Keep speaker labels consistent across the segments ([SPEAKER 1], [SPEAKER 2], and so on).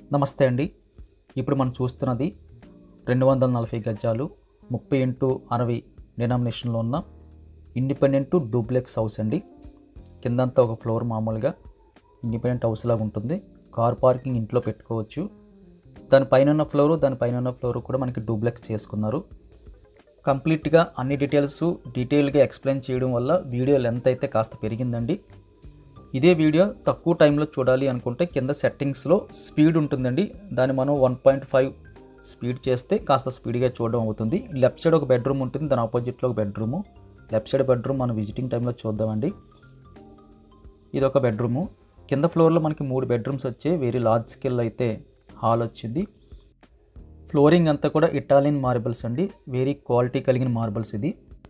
[SPEAKER 1] నమస్తే అండి ఇప్పుడు మనం చూస్తున్నది రెండు వందల నలభై గజాలు ముప్పై ఇంటూ అరవై డినామినేషన్లో ఉన్న ఇండిపెండెంట్ డూప్లెక్స్ హౌస్ అండి కిందంతా ఒక ఫ్లోర్ మామూలుగా ఇండిపెండెంట్ హౌస్ లాగా ఉంటుంది కార్ పార్కింగ్ ఇంట్లో పెట్టుకోవచ్చు దానిపైన ఉన్న ఫ్లోరు దానిపైన ఉన్న ఫ్లోరు కూడా మనకి డూప్లెక్స్ చేసుకున్నారు కంప్లీట్గా అన్ని డీటెయిల్స్ డీటెయిల్గా ఎక్స్ప్లెయిన్ చేయడం వల్ల వీడియో లెంత్ అయితే కాస్త పెరిగిందండి ఇదే వీడియో తక్కువ టైంలో చూడాలి అనుకుంటే కింద సెట్టింగ్స్లో స్పీడ్ ఉంటుందండి దాన్ని మనం వన్ పాయింట్ ఫైవ్ స్పీడ్ చేస్తే కాస్త స్పీడ్గా చూడడం అవుతుంది లెఫ్ట్ సైడ్ ఒక బెడ్రూమ్ ఉంటుంది దాని ఆపోజిట్లో ఒక బెడ్రూము లెఫ్ట్ సైడ్ బెడ్రూమ్ మనం విజిటింగ్ టైంలో చూద్దామండి ఇది ఒక బెడ్రూము కింద ఫ్లోర్లో మనకి మూడు బెడ్రూమ్స్ వచ్చాయి వెరీ లార్జ్ స్కేల్ అయితే హాల్ వచ్చింది ఫ్లోరింగ్ అంతా కూడా ఇటాలియన్ మార్బల్స్ అండి వెరీ క్వాలిటీ కలిగిన మార్బల్స్ ఇది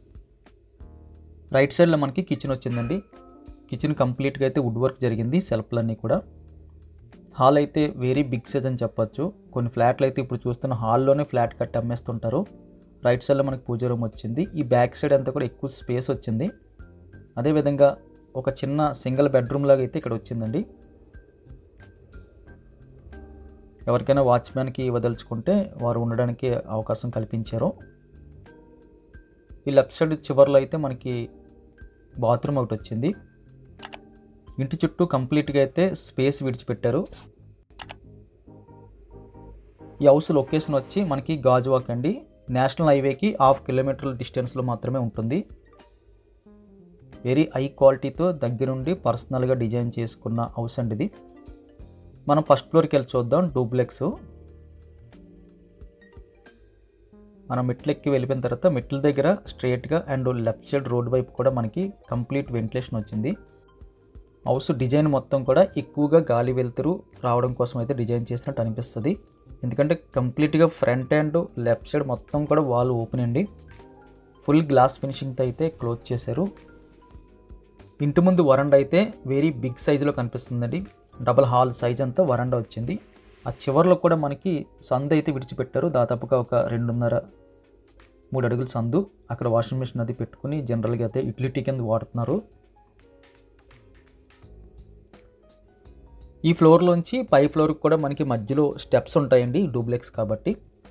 [SPEAKER 1] రైట్ సైడ్లో మనకి కిచెన్ వచ్చిందండి కిచెన్ కంప్లీట్గా అయితే వుడ్ వర్క్ జరిగింది సెల్ఫ్లన్నీ కూడా హాల్ అయితే వెరీ బిగ్ సైజ్ అని చెప్పొచ్చు కొన్ని ఫ్లాట్లు అయితే ఇప్పుడు చూస్తున్న హాల్లోనే ఫ్లాట్ కట్టి అమ్మేస్తుంటారు రైట్ సైడ్లో మనకి పూజ రూమ్ వచ్చింది ఈ బ్యాక్ సైడ్ అంతా కూడా ఎక్కువ స్పేస్ వచ్చింది అదేవిధంగా ఒక చిన్న సింగిల్ బెడ్రూమ్ లాగా అయితే ఇక్కడ వచ్చిందండి ఎవరికైనా వాచ్మ్యాన్కి ఇవ్వదలుచుకుంటే వారు ఉండడానికి అవకాశం కల్పించారు ఈ లెఫ్ట్ సైడ్ చివరిలో అయితే మనకి బాత్రూమ్ ఒకటి వచ్చింది ఇంటి చుట్టూ కంప్లీట్గా అయితే స్పేస్ విడిచిపెట్టారు ఈ హౌస్ లొకేషన్ వచ్చి మనకి గాజువాక్ అండి నేషనల్ హైవేకి హాఫ్ కిలోమీటర్ల డిస్టెన్స్లో మాత్రమే ఉంటుంది వెరీ హై క్వాలిటీతో దగ్గరుండి పర్సనల్గా డిజైన్ చేసుకున్న హౌస్ అండి ఇది మనం ఫస్ట్ ఫ్లోర్కి వెళ్ళి చూద్దాం డూప్లెక్స్ మనం మెట్లెక్కి వెళ్ళిపోయిన తర్వాత మెట్ల దగ్గర స్ట్రైట్గా అండ్ లెఫ్ట్ సైడ్ రోడ్ వైపు కూడా మనకి కంప్లీట్ వెంటిలేషన్ వచ్చింది హౌస్ డిజైన్ మొత్తం కూడా ఎక్కువగా గాలి వెలుతురు రావడం కోసం అయితే డిజైన్ చేసినట్టు అనిపిస్తుంది ఎందుకంటే కంప్లీట్గా ఫ్రంట్ అండ్ లెఫ్ట్ సైడ్ మొత్తం కూడా వాల్ ఓపెన్ అండి ఫుల్ గ్లాస్ ఫినిషింగ్తో అయితే క్లోజ్ చేశారు ఇంటి ముందు వరండా అయితే వెరీ బిగ్ సైజులో కనిపిస్తుందండి డబల్ హాల్ సైజ్ అంతా వరండా వచ్చింది ఆ చివరిలో కూడా మనకి సందు అయితే విడిచిపెట్టారు దాదాపుగా ఒక రెండున్నర మూడు అడుగుల సందు అక్కడ వాషింగ్ మిషన్ అది పెట్టుకుని జనరల్గా అయితే యూటిలిటీ కింద వాడుతున్నారు ఈ ఫ్లోర్లోంచి పై ఫ్లోర్కి కూడా మనకి మధ్యలో స్టెప్స్ ఉంటాయండి డూప్లెక్స్ కాబట్టి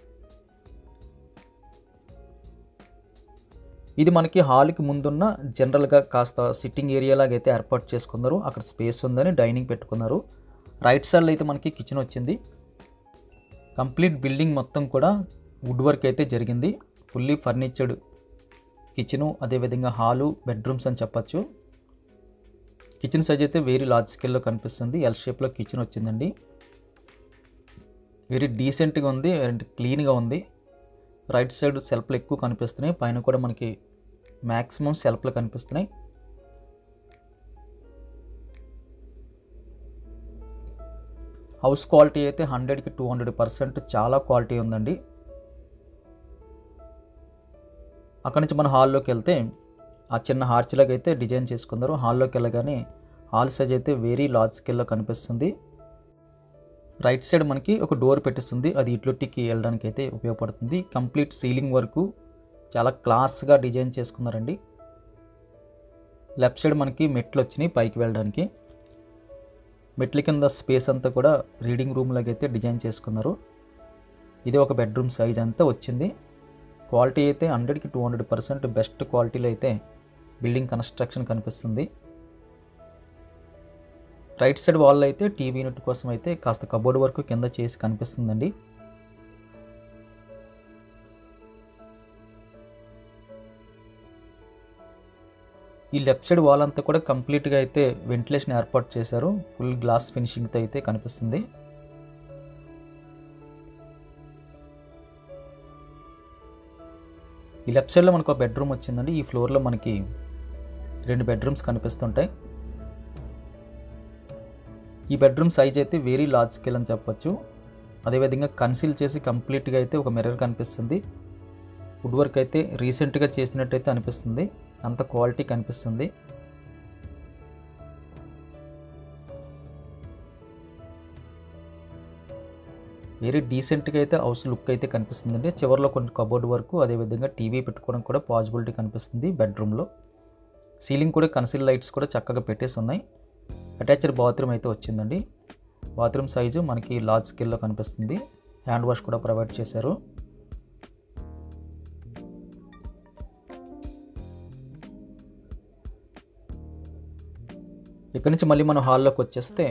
[SPEAKER 1] ఇది మనకి హాల్కి ముందున్న జనరల్గా కాస్త సిట్టింగ్ ఏరియా లాగా అయితే ఏర్పాటు చేసుకున్నారు అక్కడ స్పేస్ ఉందని డైనింగ్ పెట్టుకున్నారు రైట్ సైడ్లో అయితే మనకి కిచెన్ వచ్చింది కంప్లీట్ బిల్డింగ్ మొత్తం కూడా వుడ్ వర్క్ అయితే జరిగింది ఫుల్లీ ఫర్నిచర్డ్ కిచెను అదేవిధంగా హాలు బెడ్రూమ్స్ అని చెప్పచ్చు కిచెన్ సైజ్ అయితే వెరీ లార్జ్ స్కేల్లో కనిపిస్తుంది ఎల్ షేప్లో కిచెన్ వచ్చిందండి వెరీ డీసెంట్గా ఉంది అండ్ క్లీన్గా ఉంది రైట్ సైడ్ సెల్ఫ్లు ఎక్కువ కనిపిస్తున్నాయి పైన కూడా మనకి మ్యాక్సిమం సెల్ఫ్లు కనిపిస్తున్నాయి హౌస్ క్వాలిటీ అయితే హండ్రెడ్కి టూ హండ్రెడ్ పర్సెంట్ చాలా క్వాలిటీ ఉందండి అక్కడి నుంచి మన హాల్లోకి వెళ్తే ఆ చిన్న హార్చ్లాగా అయితే డిజైన్ చేసుకున్నారు హాల్లోకి వెళ్ళగానే హాల్ సైజ్ అయితే వెరీ లార్జ్ స్కేల్లో కనిపిస్తుంది రైట్ సైడ్ మనకి ఒక డోర్ పెట్టిస్తుంది అది ఇట్లొట్టికి వెళ్ళడానికి అయితే ఉపయోగపడుతుంది కంప్లీట్ సీలింగ్ వరకు చాలా క్లాస్గా డిజైన్ చేసుకున్నారండి లెఫ్ట్ సైడ్ మనకి మెట్లు వచ్చినాయి పైకి వెళ్ళడానికి మెట్ల కింద స్పేస్ అంతా కూడా రీడింగ్ రూమ్ లాగా అయితే డిజైన్ చేసుకున్నారు ఇది ఒక బెడ్రూమ్ సైజ్ అంతా వచ్చింది క్వాలిటీ అయితే హండ్రెడ్కి టూ హండ్రెడ్ పర్సెంట్ బెస్ట్ క్వాలిటీలో అయితే బిల్డింగ్ కన్స్ట్రక్షన్ కనిపిస్తుంది రైట్ సైడ్ వాల్ అయితే టీవీ యూనిట్ కోసం అయితే కాస్త కబోర్డ్ వరకు కింద చేసి కనిపిస్తుందండి ఈ లెఫ్ట్ సైడ్ వాల్ అంతా కూడా కంప్లీట్గా అయితే వెంటిలేషన్ ఏర్పాటు చేశారు ఫుల్ గ్లాస్ ఫినిషింగ్తో అయితే కనిపిస్తుంది ఈ లెఫ్ట్ సైడ్లో మనకు ఒక బెడ్రూమ్ వచ్చిందండి ఈ ఫ్లోర్లో మనకి రెండు బెడ్రూమ్స్ కనిపిస్తుంటాయి ఈ బెడ్రూమ్ సైజ్ అయితే వెరీ లార్జ్ స్కేల్ అని చెప్పొచ్చు అదేవిధంగా కన్సీల్ చేసి కంప్లీట్గా అయితే ఒక మిర్రర్ కనిపిస్తుంది వుడ్ వర్క్ అయితే రీసెంట్గా చేసినట్టయితే అనిపిస్తుంది అంత క్వాలిటీ కనిపిస్తుంది వెరీ డీసెంట్గా అయితే హౌస్ లుక్ అయితే కనిపిస్తుందండి చివరిలో కొన్ని కబోర్డ్ వరకు అదేవిధంగా టీవీ పెట్టుకోవడం కూడా పాసిబిలిటీ కనిపిస్తుంది బెడ్రూమ్లో సీలింగ్ కూడా కన్సిల్ లైట్స్ కూడా చక్కగా పెట్టేసి ఉన్నాయి అటాచ్డ్ బాత్రూమ్ అయితే వచ్చిందండి బాత్రూమ్ సైజు మనకి లార్జ్ స్కేల్లో కనిపిస్తుంది హ్యాండ్ వాష్ కూడా ప్రొవైడ్ చేశారు ఇక్కడ నుంచి మళ్ళీ మనం హాల్లోకి వచ్చేస్తే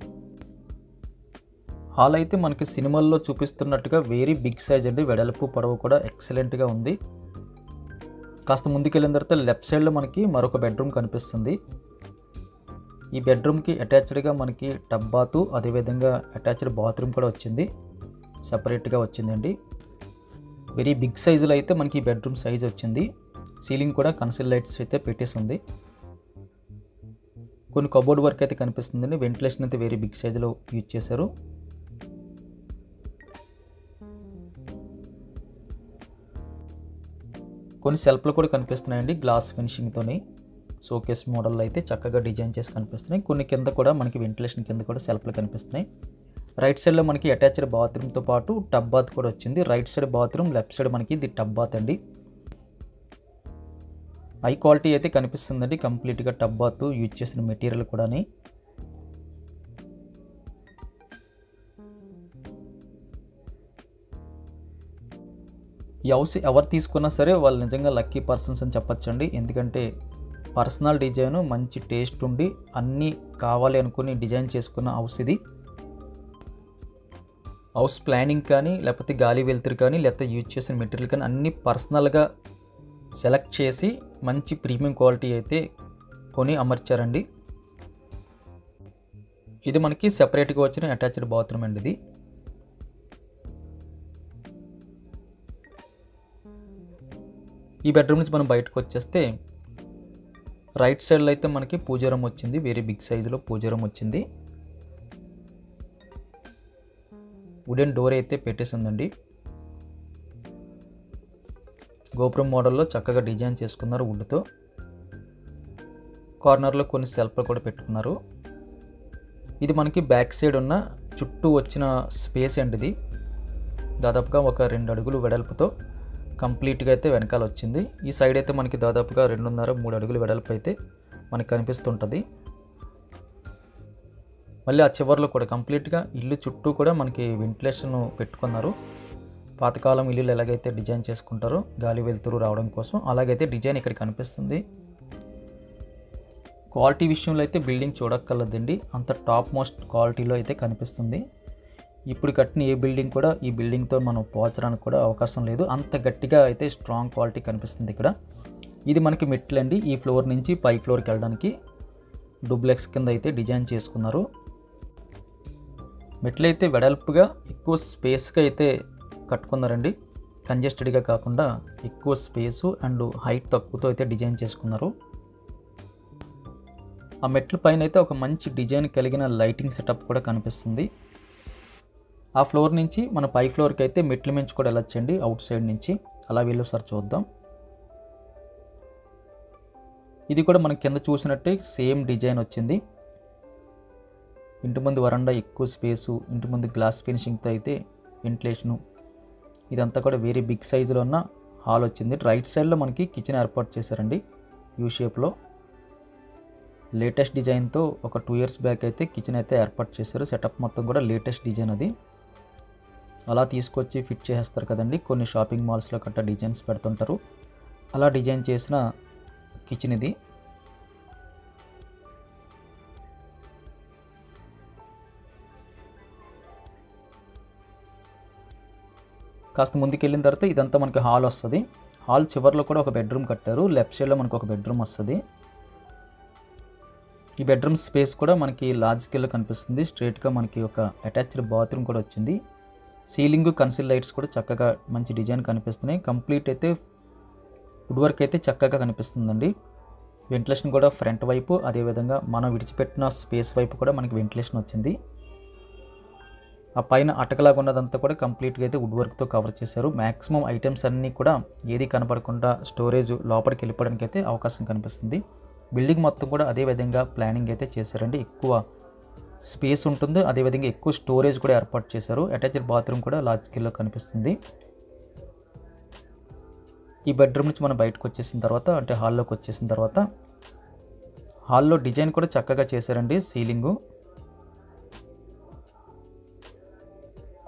[SPEAKER 1] హాల్ అయితే మనకి సినిమాల్లో చూపిస్తున్నట్టుగా వెరీ బిగ్ సైజ్ అండి వెడల్పు పొడవు కూడా ఎక్సలెంట్గా ఉంది కాస్త ముందుకెళ్ళిన తర్వాత లెఫ్ట్ సైడ్లో మనకి మరొక బెడ్రూమ్ కనిపిస్తుంది ఈ బెడ్రూమ్కి అటాచ్డ్గా మనకి టబ్ బాతు అదేవిధంగా అటాచ్డ్ బాత్రూమ్ కూడా వచ్చింది సపరేట్గా వచ్చిందండి వెరీ బిగ్ సైజులో అయితే మనకి ఈ బెడ్రూమ్ సైజ్ వచ్చింది సీలింగ్ కూడా కన్సిల్ లైట్స్ అయితే పెట్టేసి ఉంది కొన్ని కబోర్డ్ వర్క్ అయితే కనిపిస్తుందండి వెంటిలేషన్ అయితే వెరీ బిగ్ సైజులో యూజ్ చేశారు కొన్ని సెల్ఫ్లు కూడా కనిపిస్తున్నాయండి గ్లాస్ ఫినిషింగ్తోని షోకేస్ మోడల్ అయితే చక్కగా డిజైన్ చేసి కనిపిస్తున్నాయి కొన్ని కింద కూడా మనకి వెంటిలేషన్ కింద కూడా సెల్ఫ్లు కనిపిస్తున్నాయి రైట్ సైడ్లో మనకి అటాచ్డ్ బాత్రూమ్తో పాటు టబ్ బాత్ కూడా వచ్చింది right side bathroom left side మనకి ఇది టబ్ బాత్ అండి హై క్వాలిటీ అయితే కనిపిస్తుందండి కంప్లీట్గా టబ్ బాత్ యూజ్ చేసిన మెటీరియల్ కూడాని ఈ హౌస్ ఎవరు తీసుకున్నా సరే వాళ్ళు నిజంగా లక్కీ పర్సన్స్ అని చెప్పొచ్చండి ఎందుకంటే పర్సనల్ డిజైన్ మంచి టేస్ట్ ఉండి అన్నీ కావాలి అనుకుని డిజైన్ చేసుకున్న హౌస్ ఇది హౌస్ ప్లానింగ్ కానీ లేకపోతే గాలి వెలుతురు కానీ లేకపోతే యూజ్ చేసిన మెటీరియల్ కానీ అన్నీ పర్సనల్గా సెలెక్ట్ చేసి మంచి ప్రీమియం క్వాలిటీ అయితే కొని అమర్చారండి ఇది మనకి సెపరేట్గా వచ్చిన అటాచ్డ్ బాత్రూమ్ అండి ఇది ఈ బెడ్రూమ్ నుంచి మనం బయటకు వచ్చేస్తే రైట్ సైడ్లో అయితే మనకి పూజారం వచ్చింది వెరీ బిగ్ సైజులో పూజారం వచ్చింది వుడెన్ డోర్ అయితే పెట్టేసి ఉందండి గోపురం మోడల్లో చక్కగా డిజైన్ చేసుకున్నారు వుడ్తో కార్నర్లో కొన్ని సెల్ఫ్లు కూడా పెట్టుకున్నారు ఇది మనకి బ్యాక్ సైడ్ ఉన్న చుట్టూ వచ్చిన స్పేస్ అండి ఇది దాదాపుగా ఒక రెండు అడుగులు వెడల్పుతో కంప్లీట్గా అయితే వెనకాల వచ్చింది ఈ సైడ్ అయితే మనకి దాదాపుగా రెండున్నర మూడు అడుగులు వెడల్పు అయితే మనకి కనిపిస్తుంటుంది మళ్ళీ ఆ చివరిలో కూడా కంప్లీట్గా ఇల్లు చుట్టూ కూడా మనకి వెంటిలేషన్ పెట్టుకున్నారు పాతకాలం ఇల్లులు ఎలాగైతే డిజైన్ చేసుకుంటారో గాలి వెలుతురు రావడం కోసం అలాగైతే డిజైన్ ఇక్కడ కనిపిస్తుంది క్వాలిటీ విషయంలో అయితే బిల్డింగ్ చూడక్కర్లేదండి అంత టాప్ మోస్ట్ క్వాలిటీలో అయితే కనిపిస్తుంది ఇప్పుడు కట్టిన ఏ బిల్డింగ్ కూడా ఈ బిల్డింగ్తో మనం పోల్చడానికి కూడా అవకాశం లేదు అంత గట్టిగా అయితే స్ట్రాంగ్ క్వాలిటీ కనిపిస్తుంది ఇక్కడ ఇది మనకి మెట్లు అండి ఈ ఫ్లోర్ నుంచి పై ఫ్లోర్కి వెళ్ళడానికి డూప్లెక్స్ కింద అయితే డిజైన్ చేసుకున్నారు మెట్లు అయితే వెడల్పుగా ఎక్కువ స్పేస్గా అయితే కట్టుకున్నారండి కంజెస్టెడ్గా కాకుండా ఎక్కువ స్పేసు అండ్ హైట్ తక్కువతో అయితే డిజైన్ చేసుకున్నారు ఆ మెట్ల పైన అయితే ఒక మంచి డిజైన్ కలిగిన లైటింగ్ సెటప్ కూడా కనిపిస్తుంది ఆ ఫ్లోర్ నుంచి మన పై ఫ్లోర్కి అయితే మెట్ల మించి కూడా వెళ్ళొచ్చండి అవుట్ సైడ్ నుంచి అలా వెళ్ళి ఒకసారి చూద్దాం ఇది కూడా మనం కింద చూసినట్టే సేమ్ డిజైన్ వచ్చింది ఇంటి ముందు వరండా ఎక్కువ స్పేసు ఇంటి ముందు గ్లాస్ ఫినిషింగ్తో అయితే వెంటిలేషను ఇదంతా కూడా వెరీ బిగ్ సైజులో ఉన్న హాల్ వచ్చింది రైట్ సైడ్లో మనకి కిచెన్ ఏర్పాటు చేశారండి యూ షేప్లో లేటెస్ట్ డిజైన్తో ఒక టూ ఇయర్స్ బ్యాక్ అయితే కిచెన్ అయితే ఏర్పాటు చేశారు సెటప్ మొత్తం కూడా లేటెస్ట్ డిజైన్ అది అలా తీసుకొచ్చి ఫిట్ చేసేస్తారు కదండి కొన్ని షాపింగ్ మాల్స్లో కట్ట డిజైన్స్ పెడుతుంటారు అలా డిజైన్ చేసిన కిచెన్ ఇది కాస్త ముందుకు వెళ్ళిన తర్వాత ఇదంతా మనకి హాల్ వస్తుంది హాల్ చివరిలో కూడా ఒక బెడ్రూమ్ కట్టారు లెఫ్ట్ సైడ్లో మనకు ఒక బెడ్రూమ్ వస్తుంది ఈ బెడ్రూమ్ స్పేస్ కూడా మనకి లార్జ్ స్కేల్లో కనిపిస్తుంది స్ట్రైట్గా మనకి ఒక అటాచ్డ్ బాత్రూమ్ కూడా వచ్చింది సీలింగ్ కన్సిల్ లైట్స్ కూడా చక్కగా మంచి డిజైన్ కనిపిస్తున్నాయి కంప్లీట్ అయితే వుడ్ వర్క్ అయితే చక్కగా కనిపిస్తుందండి వెంటిలేషన్ కూడా ఫ్రంట్ వైపు అదేవిధంగా మనం విడిచిపెట్టిన స్పేస్ వైపు కూడా మనకి వెంటిలేషన్ వచ్చింది ఆ పైన అటకలాగా ఉన్నదంతా కూడా కంప్లీట్గా అయితే వుడ్ వర్క్తో కవర్ చేశారు మ్యాక్సిమం ఐటమ్స్ అన్నీ కూడా ఏది కనపడకుండా స్టోరేజ్ లోపలికి వెళ్ళిపోవడానికి అయితే అవకాశం కనిపిస్తుంది బిల్డింగ్ మొత్తం కూడా అదే విధంగా ప్లానింగ్ అయితే చేశారండి ఎక్కువ స్పేస్ ఉంటుంది అదేవిధంగా ఎక్కువ స్టోరేజ్ కూడా ఏర్పాటు చేశారు అటాచ్డ్ బాత్రూమ్ కూడా లార్జ్ స్కేల్లో కనిపిస్తుంది ఈ బెడ్రూమ్ నుంచి మనం బయటకు వచ్చేసిన తర్వాత అంటే హాల్లోకి వచ్చేసిన తర్వాత హాల్లో డిజైన్ కూడా చక్కగా చేశారండి సీలింగు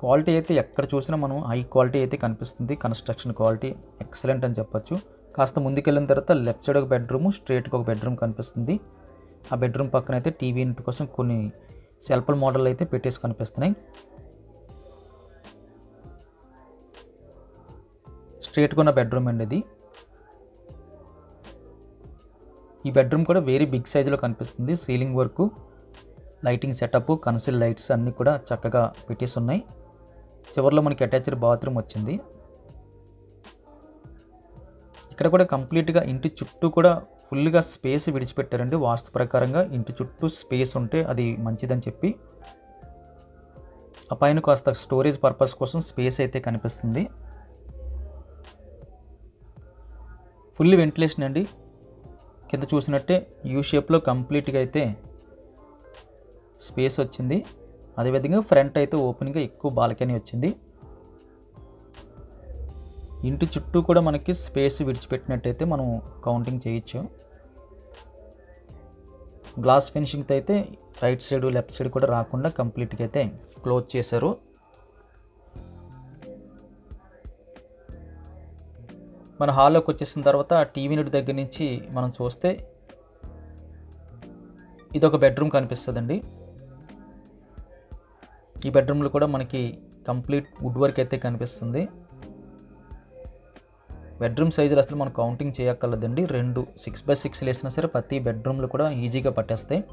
[SPEAKER 1] క్వాలిటీ అయితే ఎక్కడ చూసినా మనం హై క్వాలిటీ అయితే కనిపిస్తుంది కన్స్ట్రక్షన్ క్వాలిటీ ఎక్సలెంట్ అని చెప్పొచ్చు కాస్త ముందుకెళ్ళిన తర్వాత లెఫ్ట్ సైడ్ ఒక బెడ్రూమ్ స్ట్రేట్గా ఒక బెడ్రూమ్ కనిపిస్తుంది ఆ బెడ్రూమ్ పక్కన అయితే టీవీ యూనిట్ కోసం కొన్ని సెల్ఫల్ మోడల్ అయితే పెట్టేసి కనిపిస్తున్నాయి స్ట్రేట్గా ఉన్న బెడ్రూమ్ అండి ఇది ఈ బెడ్రూమ్ కూడా వెరీ బిగ్ సైజులో కనిపిస్తుంది ceiling work lighting setup conceal lights అన్నీ కూడా చక్కగా పెట్టేసి ఉన్నాయి చివరిలో మనకి అటాచ్డ్ బాత్రూమ్ వచ్చింది ఇక్కడ కూడా కంప్లీట్గా ఇంటి చుట్టూ కూడా ఫుల్గా స్పేస్ విడిచిపెట్టారండి వాస్తు ప్రకారంగా ఇంటి చుట్టూ స్పేస్ ఉంటే అది మంచిదని చెప్పి ఆ పైన కాస్త స్టోరేజ్ పర్పస్ కోసం స్పేస్ అయితే కనిపిస్తుంది ఫుల్ వెంటిలేషన్ అండి కింద చూసినట్టే యూ షేప్లో కంప్లీట్గా అయితే స్పేస్ వచ్చింది అదేవిధంగా ఫ్రంట్ అయితే ఓపెన్గా ఎక్కువ బాల్కనీ వచ్చింది ఇంటి చుట్టూ కూడా మనకి స్పేస్ విడిచిపెట్టినట్టయితే మనం కౌంటింగ్ చేయొచ్చు గ్లాస్ ఫినిషింగ్తో అయితే రైట్ సైడ్ లెఫ్ట్ సైడ్ కూడా రాకుండా కంప్లీట్గా అయితే క్లోజ్ చేశారు మన హాల్లోకి వచ్చేసిన తర్వాత టీవీ యూనిట్ దగ్గర నుంచి మనం చూస్తే ఇది ఒక బెడ్రూమ్ కనిపిస్తుందండి ఈ బెడ్రూమ్లో కూడా మనకి కంప్లీట్ వుడ్ వర్క్ అయితే కనిపిస్తుంది బెడ్రూమ్ సైజులు అసలు మనం కౌంటింగ్ చేయక్కర్లేదండి రెండు సిక్స్ బై సిక్స్ వేసినా సరే ప్రతి బెడ్రూమ్లో కూడా ఈజీగా పట్టేస్తాయి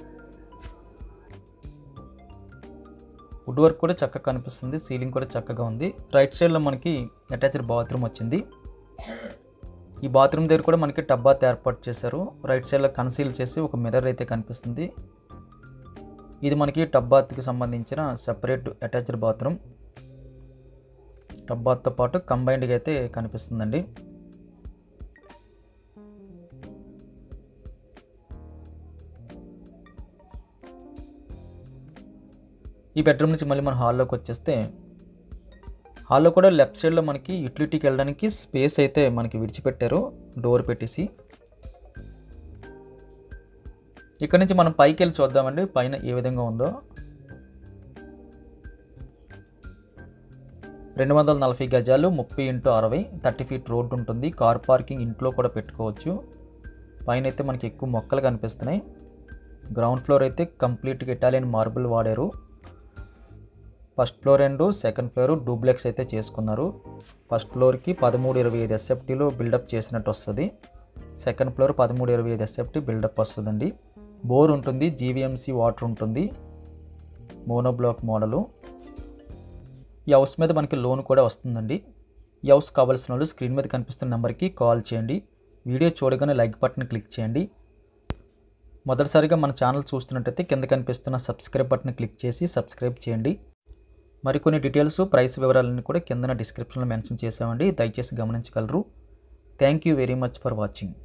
[SPEAKER 1] వుడ్ వర్క్ కూడా చక్కగా కనిపిస్తుంది సీలింగ్ కూడా చక్కగా ఉంది రైట్ సైడ్లో మనకి అటాచ్డ్ బాత్రూమ్ వచ్చింది ఈ బాత్రూమ్ దగ్గర కూడా మనకి టబ్ బాత్ ఏర్పాటు చేశారు రైట్ సైడ్లో కన్సీల్ చేసి ఒక మిర్రర్ అయితే కనిపిస్తుంది ఇది మనకి టబ్ బాత్కి సంబంధించిన సెపరేట్ అటాచ్డ్ బాత్రూమ్ టబ్ బాత్తో పాటు కంబైన్డ్గా అయితే కనిపిస్తుందండి ఈ బెడ్రూమ్ నుంచి మళ్ళీ మన హాల్లోకి వచ్చేస్తే హాల్లో కూడా లెఫ్ట్ సైడ్లో మనకి యూటిలిటీకి వెళ్ళడానికి స్పేస్ అయితే మనకి విడిచిపెట్టారు డోర్ పెట్టేసి ఇక్కడ నుంచి మనం పైకి వెళ్ళి చూద్దామండి పైన ఏ విధంగా ఉందో రెండు వందల నలభై గజాలు ముప్పై ఇంటూ అరవై థర్టీ ఫీట్ రోడ్డు ఉంటుంది కార్ పార్కింగ్ ఇంట్లో కూడా పెట్టుకోవచ్చు పైన అయితే మనకి ఎక్కువ మొక్కలు కనిపిస్తున్నాయి గ్రౌండ్ ఫ్లోర్ అయితే కంప్లీట్గా ఇటాలియన్ మార్బుల్ వాడారు first floor and second floor duplex అయితే చేసుకున్నారు ఫస్ట్ ఫ్లోర్కి పదమూడు ఇరవై ఐదు ఎస్ఎఫ్టీలో బిల్డప్ చేసినట్టు వస్తుంది సెకండ్ ఫ్లోర్ పదమూడు ఇరవై ఐదు ఎస్ఎఫ్టీ బిల్డప్ వస్తుందండి బోర్ ఉంటుంది జీవీఎంసీ వాటర్ ఉంటుంది మోనోబ్లాక్ మోడలు ఈ హౌస్ మీద మనకి లోన్ కూడా వస్తుందండి ఈ హౌస్ కావాల్సిన వాళ్ళు స్క్రీన్ మీద కనిపిస్తున్న నెంబర్కి కాల్ చేయండి వీడియో చూడగానే లైక్ బటన్ క్లిక్ చేయండి మొదటిసారిగా మన ఛానల్ చూస్తున్నట్టయితే కింద కనిపిస్తున్న సబ్స్క్రైబ్ బటన్ క్లిక్ చేసి సబ్స్క్రైబ్ చేయండి మరికొన్ని డీటెయిల్స్ ప్రైస్ వివరాలన్నీ కూడా కిందన డిస్క్రిప్షన్లో మెన్షన్ చేసామండి దయచేసి గమనించగలరు thank you very much for watching